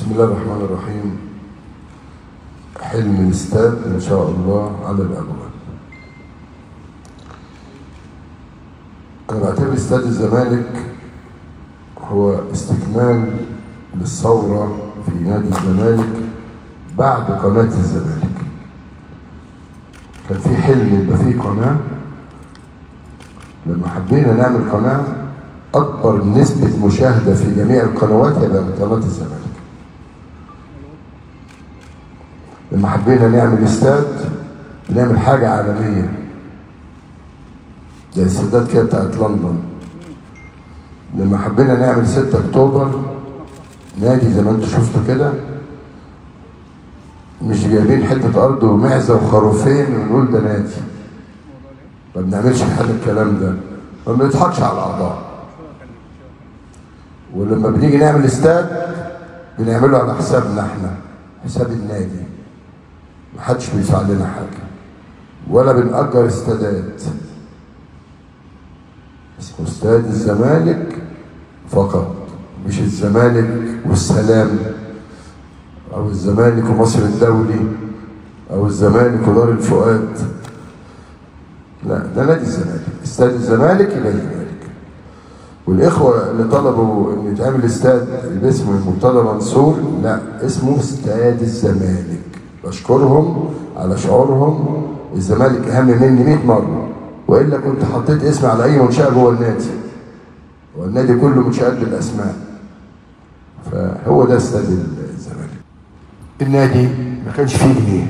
بسم الله الرحمن الرحيم حلم الاستاد ان شاء الله على الابواب انا بعتبر استاد الزمالك هو استكمال للثوره في نادي الزمالك بعد قناه الزمالك كان في حلم يبقى في قناه لما حبينا نعمل قناه اكبر نسبه مشاهده في جميع القنوات هي قناه الزمالك لما حبينا نعمل استاد نعمل حاجة عالمية زي الاستادات كده بتاعت لندن لما حبينا نعمل 6 اكتوبر نادي زي ما انتوا شفتوا كده مش جايبين حتة أرض ومعزة وخروفين ونقول ده نادي ما بنعملش حل الكلام ده ما بنضحكش على الأعضاء ولما بنيجي نعمل استاد بنعمله على حسابنا احنا حساب النادي محدش بيدفع لنا حاجة ولا بنأجر استادات اسمه استاد الزمالك فقط مش الزمالك والسلام أو الزمالك ومصر الدولي أو الزمالك ودار الفؤاد لا ده نادي الزمالك استاد الزمالك نادي الزمالك والإخوة اللي طلبوا إن يتعمل استاد باسم المرتضى منصور لا اسمه استاد الزمالك بشكرهم على شعورهم الزمالك اهم مني 100 مره والا كنت حطيت اسمي على اي منشاه جوه النادي والنادي كله منشات بالاسماء فهو ده استاد الزمالك النادي ما كانش فيه جنيه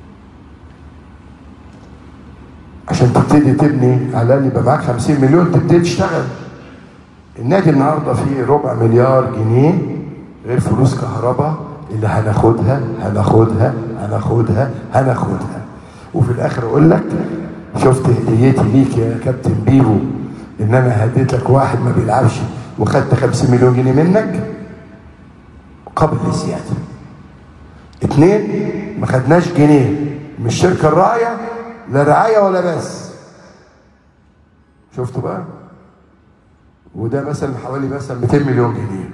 عشان تبتدي تبني على الاقل يبقى معاك 50 مليون تبتدي تشتغل النادي النهارده فيه ربع مليار جنيه غير فلوس كهرباء اللي هناخدها هناخدها هناخدها هناخدها وفي الاخر اقول لك شفت هديتي ليك يا كابتن بيبو ان انا هديت لك واحد ما بيلعبش وخدت 50 مليون جنيه منك قبل الزياده اتنين ما خدناش جنيه من الشركه الراعيه لا رعايه ولا بس شفتوا بقى وده مثلا حوالي مثلا 200 مليون جنيه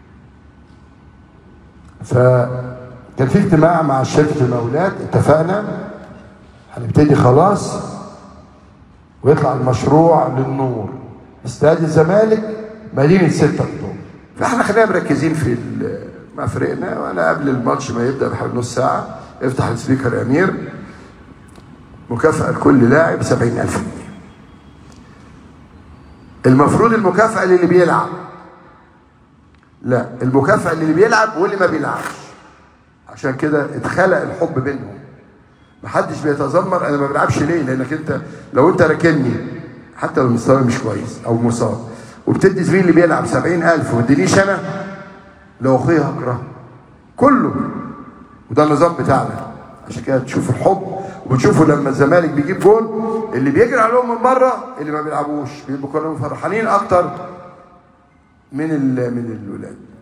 فكان في اجتماع مع شركة المقاولات اتفقنا هنبتدي خلاص ويطلع المشروع للنور استاد الزمالك مدينة 6 اكتوبر فاحنا خلينا مركزين في مفرقنا وانا قبل الماتش ما يبدا بحوالي نص ساعة افتح السبيكر يا امير مكافأة لكل لاعب 70000 جنيه المفروض المكافأة للي بيلعب لا المكافأة اللي بيلعب واللي ما بيلعبش عشان كده اتخلق الحب بينهم محدش بيتذمر انا ما بلعبش ليه لانك انت لو انت راكني حتى لو مستواي مش كويس او مصاب وبتدي زميلي اللي بيلعب 70000 وما ادينيش انا لو اخويا هكرهه كله وده النظام بتاعنا عشان كده تشوف الحب وتشوفوا لما الزمالك بيجيب جول اللي بيجري عليهم من بره اللي ما بيلعبوش بيبقوا كلهم فرحانين اكتر من من الولاد